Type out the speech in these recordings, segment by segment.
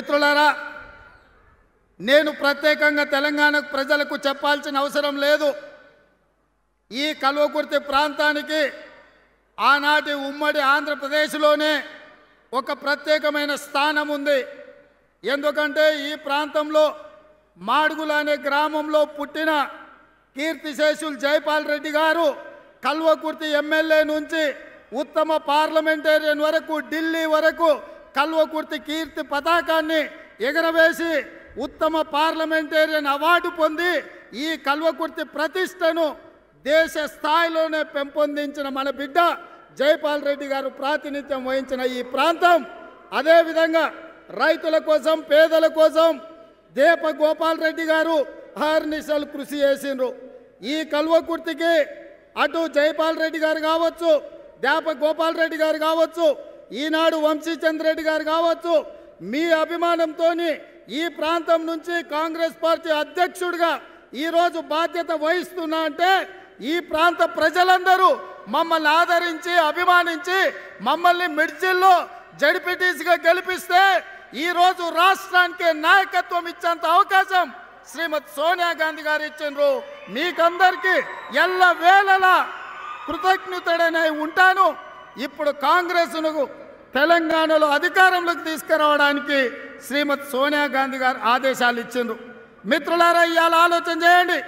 మిత్రులారా నేను ప్రత్యేకంగా తెలంగాణ ప్రజలకు చెప్పాల్సిన అవసరం లేదు ఈ కల్వకుర్తి ప్రాంతానికి ఆనాటి ఉమ్మడి ఆంధ్రప్రదేశ్లోనే ఒక ప్రత్యేకమైన స్థానం ఉంది ఎందుకంటే ఈ ప్రాంతంలో మాడుగుల అనే గ్రామంలో పుట్టిన కీర్తిశేషులు జైపాల్ రెడ్డి గారు కల్వకుర్తి ఎమ్మెల్యే నుంచి ఉత్తమ పార్లమెంటేరియన్ వరకు ఢిల్లీ వరకు కల్వకుర్తి కీర్తి పతాకాన్ని ఎగరవేసి ఉత్తమ పార్లమెంటేరియన్ అవార్డు పొంది ఈ కల్వకుర్తి ప్రతిష్టను దేశ స్థాయిలోనే పెంపొందించిన మన బిడ్డ జైపాల్ రెడ్డి గారు ప్రాతినిధ్యం వహించిన ఈ ప్రాంతం అదేవిధంగా రైతుల కోసం పేదల కోసం దేప గోపాల్ రెడ్డి గారు అహర్నిశలు కృషి చేసిండ్రు ఈ కల్వకుర్తికి అటు జైపాల్ రెడ్డి గారు కావచ్చు దేప గోపాల్ రెడ్డి గారు కావచ్చు ఈనాడు వంశీచంద్ర రెడ్డి గారు కావచ్చు మీ అభిమానంతో ఈ ప్రాంతం నుంచి కాంగ్రెస్ పార్టీ అధ్యక్షుడిగా ఈరోజు బాధ్యత వహిస్తున్నా అంటే ఈ ప్రాంత ప్రజలందరూ మమ్మల్ని ఆదరించి అభిమానించి మమ్మల్ని మిడ్జిల్లో జడిపిటీసీగా గెలిపిస్తే ఈరోజు రాష్ట్రానికి నాయకత్వం ఇచ్చేంత అవకాశం శ్రీమతి సోనియా గాంధీ గారు ఇచ్చిండ్రు మీకందరికీ ఎల్ల వేళలా కృతజ్ఞతడనై ఉంటాను ఇప్పుడు కాంగ్రెస్ను తెలంగాణలో అధికారంలోకి తీసుకురావడానికి శ్రీమతి సోనియా గాంధీ గారు ఆదేశాలు ఇచ్చిండ్రు మిత్రులారా ఇవాళ ఆలోచన చేయండి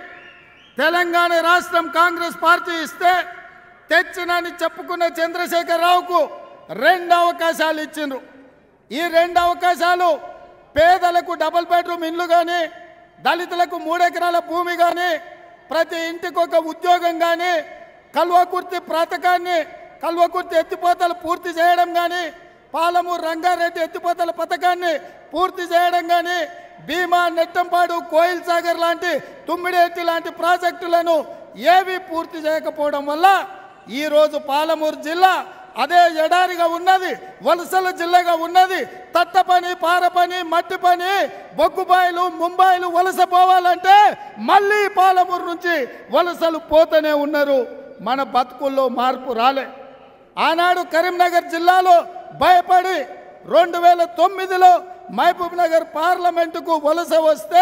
తెలంగాణ రాష్ట్రం కాంగ్రెస్ పార్టీ ఇస్తే తెచ్చినని చెప్పుకున్న చంద్రశేఖరరావుకు రెండు అవకాశాలు ఇచ్చిండ్రు ఈ రెండు అవకాశాలు పేదలకు డబుల్ బెడ్రూమ్ ఇండ్లు కానీ దళితులకు మూడెకరాల భూమి కానీ ప్రతి ఇంటికి ఒక ఉద్యోగం కానీ కల్వకుర్తి పథకాన్ని కల్వకుర్తి ఎత్తిపోతలు పూర్తి చేయడం కానీ పాలమూరు రంగారెడ్డి ఎత్తిపోతల పథకాన్ని పూర్తి చేయడం కానీ భీమా నెట్టంపాడు కోయిల్ సాగర్ లాంటి తుమ్మిడేటి లాంటి ప్రాజెక్టులను ఏవి పూర్తి చేయకపోవడం వల్ల ఈరోజు పాలమూరు జిల్లా అదే ఎడారిగా ఉన్నది వలసల జిల్లాగా ఉన్నది తట్ట పని పార పని మట్టి పని బొగ్గుబాయిలు ముంబాయిలు వలస పోవాలంటే మళ్ళీ పాలమూరు నుంచి వలసలు పోతూనే ఉన్నారు మన బతుకుల్లో మార్పు రాలే ఆనాడు కరీంనగర్ జిల్లాలో భయపడి రెండు వేల తొమ్మిదిలో మహబూబ్ నగర్ పార్లమెంటుకు వలస వస్తే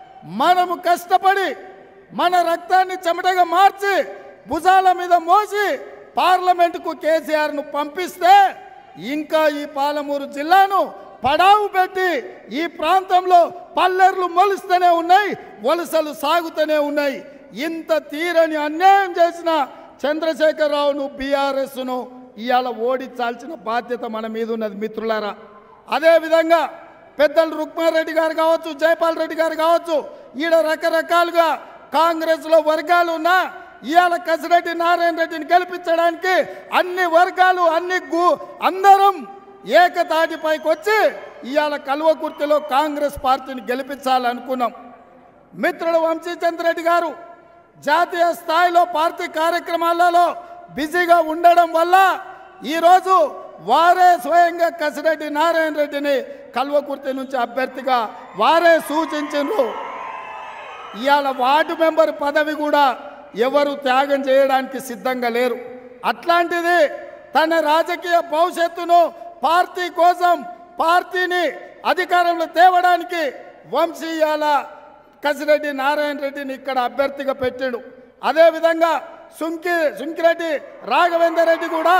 మనము కష్టపడి మన రక్తాన్ని చెమటగా మార్చి భుజాల మీద మోసి పార్లమెంటుకు కేసీఆర్ను పంపిస్తే ఇంకా ఈ పాలమూరు జిల్లాను పడావు పెట్టి ఈ ప్రాంతంలో పల్లెర్లు మొలుస్తూనే ఉన్నాయి వలసలు సాగుతూనే ఉన్నాయి ఇంత తీరని అన్యాయం చేసిన చంద్రశేఖరరావును బీఆర్ఎస్ను ఇవాళ ఓడించాల్సిన బాధ్యత మన మీద ఉన్నది మిత్రులారా అదేవిధంగా పెద్దలు రుక్మారెడ్డి గారు కావచ్చు జైపాల్ రెడ్డి గారు కావచ్చు ఈడ రకరకాలుగా కాంగ్రెస్లో వర్గాలు ఉన్నా ఇవాళ కసిరెడ్డి నారాయణ రెడ్డిని గెలిపించడానికి అన్ని వర్గాలు అన్ని గు అందరం ఏకతాటిపైకి వచ్చి ఇవాళ కల్వకుర్తిలో కాంగ్రెస్ పార్టీని గెలిపించాలనుకున్నాం మిత్రుడు వంశీచంద్రెడ్డి గారు జాతీయ స్థాయిలో పార్టీ కార్యక్రమాలలో బిజీగా ఉండడం వల్ల ఈరోజు వారే స్వయంగా కసిరెడ్డి నారాయణ రెడ్డిని కల్వకుర్తి నుంచి అభ్యర్థిగా వారే సూచించారు ఇవాళ వార్డు మెంబర్ పదవి కూడా ఎవరు త్యాగం చేయడానికి సిద్ధంగా లేరు అట్లాంటిది తన రాజకీయ భవిష్యత్తును పార్టీ కోసం పార్టీని అధికారంలో తేవడానికి వంశీయాల కసిరెడ్డి నారాయణ రెడ్డిని ఇక్కడ అభ్యర్థిగా పెట్టాడు అదేవిధంగా సుంకి సుంకిరెడ్డి రాఘవేందర్ రెడ్డి కూడా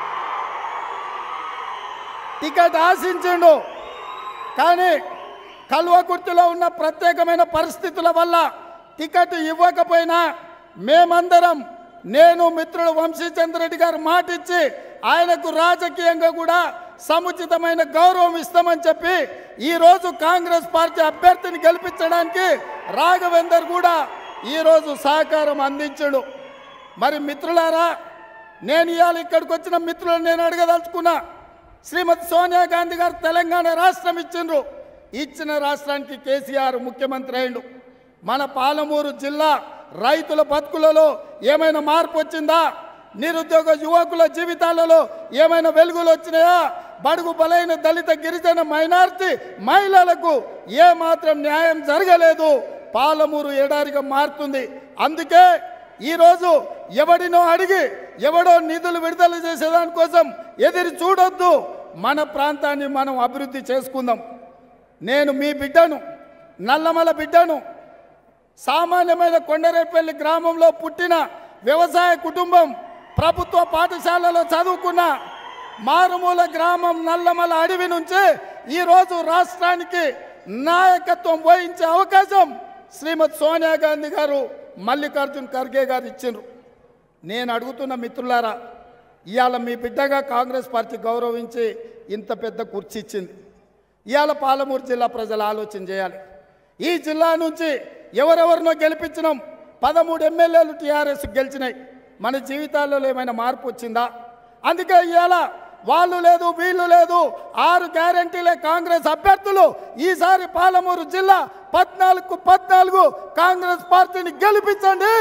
టికెట్ ఆశించిండు కానీ కల్వకుర్తిలో ఉన్న ప్రత్యేకమైన పరిస్థితుల వల్ల టికెట్ ఇవ్వకపోయినా మేమందరం నేను మిత్రుడు వంశీచంద్రెడ్డి గారు మాటిచ్చి ఆయనకు రాజకీయంగా కూడా సముచితమైన గౌరవం ఇస్తామని చెప్పి ఈరోజు కాంగ్రెస్ పార్టీ అభ్యర్థిని గెలిపించడానికి రాఘవేందర్ కూడా ఈరోజు సహకారం అందించాడు మరి మిత్రులారా నేను ఇవాళ ఇక్కడికి వచ్చిన మిత్రులను నేను అడగదలుచుకున్నా శ్రీమతి సోనియా గాంధీ గారు తెలంగాణ రాష్ట్రం ఇచ్చిండ్రు ఇచ్చిన రాష్ట్రానికి కేసీఆర్ ముఖ్యమంత్రి అయిండు మన పాలమూరు జిల్లా రైతుల బతుకులలో ఏమైనా మార్పు వచ్చిందా నిరుద్యోగ యువకుల జీవితాలలో ఏమైనా వెలుగులు వచ్చినాయా బడుగు బలైన దళిత గిరిజన మైనార్టీ మహిళలకు ఏ మాత్రం న్యాయం జరగలేదు పాలమూరు ఎడారిగా మారుతుంది అందుకే ఈరోజు ఎవడినో అడిగి ఎవడో నిధులు విడుదల చేసేదానికోసం ఎదురు చూడొద్దు మన ప్రాంతాన్ని మనం అభివృద్ధి చేసుకుందాం నేను మీ బిడ్డను నల్లమల బిడ్డను సామాన్యమైన కొండరేపల్లి గ్రామంలో పుట్టిన వ్యవసాయ కుటుంబం ప్రభుత్వ పాఠశాలలో చదువుకున్న మారుమూల గ్రామం నల్లమల అడవి నుంచి ఈరోజు రాష్ట్రానికి నాయకత్వం వహించే అవకాశం శ్రీమతి సోనియా గాంధీ గారు మల్లికార్జున్ ఖర్గే గారు ఇచ్చిండ్రు నేను అడుగుతున్న మిత్రులారా ఇవాళ మీ బిడ్డగా కాంగ్రెస్ పార్టీ గౌరవించి ఇంత పెద్ద కుర్చీ ఇచ్చింది ఇవాళ పాలమూరు జిల్లా ప్రజలు ఆలోచన చేయాలి ఈ జిల్లా నుంచి ఎవరెవరినో గెలిపించినాం పదమూడు ఎమ్మెల్యేలు టీఆర్ఎస్ గెలిచినాయి మన జీవితాల్లో ఏమైనా మార్పు వచ్చిందా అందుకే ఇవాళ వాళ్ళు లేదు వీళ్ళు లేదు ఆరు గ్యారంటీలే కాంగ్రెస్ అభ్యర్థులు ఈసారి పాలమూరు జిల్లా పద్నాలుగు పద్నాలుగు కాంగ్రెస్ పార్టీని గెలిపించండి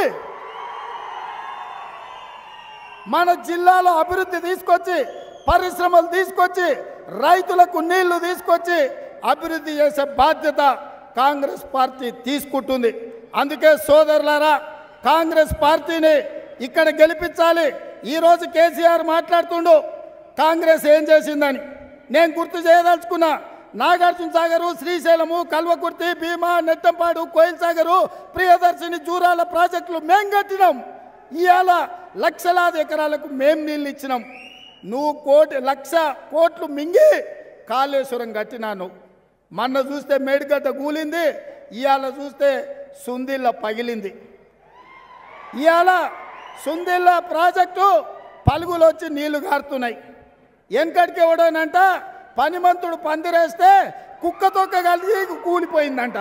మన జిల్లాలో అభివృద్ధి తీసుకొచ్చి పరిశ్రమలు తీసుకొచ్చి రైతులకు నీళ్లు తీసుకొచ్చి అభివృద్ధి చేసే బాధ్యత కాంగ్రెస్ పార్టీ తీసుకుంటుంది అందుకే సోదరులారా కాంగ్రెస్ పార్టీని ఇక్కడ గెలిపించాలి ఈరోజు కేసీఆర్ మాట్లాడుతుండు కాంగ్రెస్ ఏం చేసిందని నేను గుర్తు చేయదలుచుకున్నా నాగార్జున సాగరు శ్రీశైలము కల్వకుర్తి భీమా నెట్టంపాడు కోయిల్ సాగరు ప్రియదర్శిని జూరాల ప్రాజెక్టులు మేం కట్టినాం ఇవాళ లక్షలాది ఎకరాలకు మేం నీళ్ళు ఇచ్చినాం నువ్వు కోటి లక్ష కోట్లు మింగి కాళేశ్వరం కట్టినాను మొన్న చూస్తే మేడిగడ్డ కూలింది ఇవాళ చూస్తే సుందిల్ల పగిలింది ఇవాళ సుందిల్ల ప్రాజెక్టు పలుగులు వచ్చి నీళ్లు గారుతున్నాయి వెనకటికి ఎవడోనంట పనిమంతుడు పందిరేస్తే కుక్క తొక్క కలిసి కూలిపోయిందంట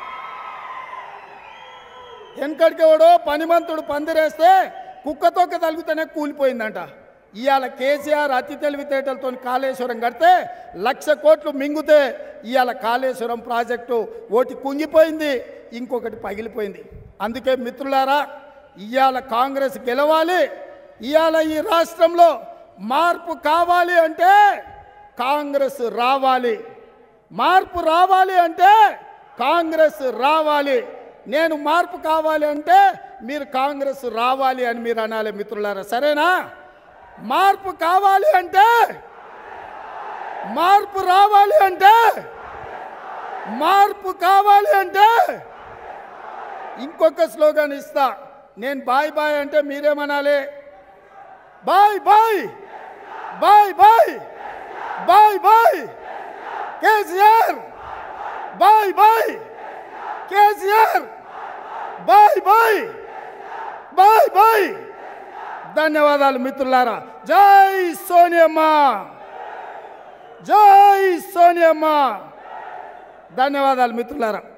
వెనకటికి ఎవడో పనిమంతుడు పందిరేస్తే కుక్క తొక్క తలుగుతూనే కూలిపోయిందంట ఇవాళ కేసీఆర్ అతి తెలివితేటలతో కాళేశ్వరం కడితే లక్ష కోట్లు మింగితే ఇవాళ కాళేశ్వరం ప్రాజెక్టు ఒకటి కుంగిపోయింది ఇంకొకటి పగిలిపోయింది అందుకే మిత్రులారా ఇవాళ కాంగ్రెస్ గెలవాలి ఇవాళ ఈ రాష్ట్రంలో మార్పు కావాలి అంటే కాంగ్రెస్ రావాలి మార్పు రావాలి అంటే కాంగ్రెస్ రావాలి నేను మార్పు కావాలి అంటే మీరు కాంగ్రెస్ రావాలి అని మీరు అనాలి మిత్రులారా సరేనా మార్పు కావాలి అంటే మార్పు రావాలి అంటే మార్పు కావాలి అంటే ఇంకొక స్లోగన్ ఇస్తా నేను బాయ్ బాయ్ అంటే మీరేమనాలి bye bye bye bye bye bye KCR bye bye KCR bye bye bye bye ధన్యవాదాలు మిత్రులారా జై సోనియమ్మ జై సోనియమ్మ ధన్యవాదాలు మిత్రులారా